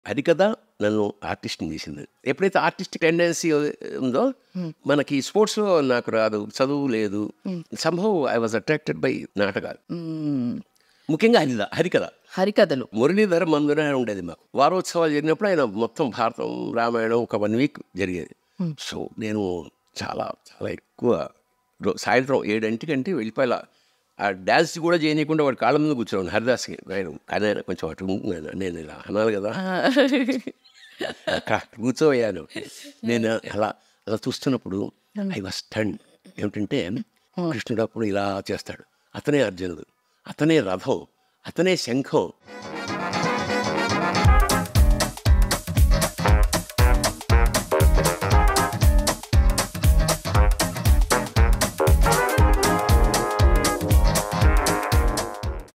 హరికథ నన్ను ఆర్టిస్ట్ని చేసింది ఎప్పుడైతే ఆర్టిస్టిక్ టెండెన్సీ ఉందో మనకి స్పోర్ట్స్లో నాకు రాదు చదువు లేదు Sambhav I was attracted by నాటకాలు మ్మ్. ముఖ్యంగా హరిద హరికథ హరికథలు మురళీధర మందునే ఉండేది మాకు వారోత్సవాలు జరిగినప్పుడు ఆయన మొత్తం భారతం రామాయణం ఒక వన్ వీక్ జరిగేది సో నేను చాలా చాలా ఎక్కువ రో- సాయంత్రం ఏడింటికంటే వెళ్ళిపోయేలా ఆ డ్యాన్స్ కూడా చేయనీయకుండా వాడి కాళ్ళ ముందు కూర్చోండి హరిదాస్కి ఆయన కానీ ఆయన కొంచెం అటు ఉంటున్నాను. నేను ఇలా అనాలి కదా అక్కడ కూర్చోయ్యాను నేను అలా అలా చూస్తున్నప్పుడు ఐ వాస్ టర్న్ ఏమిటంటే కృష్ణుడు అప్పుడు ఇలా చేస్తాడు అతనే అర్జునుడు అతనే రథం అతనే శంఖం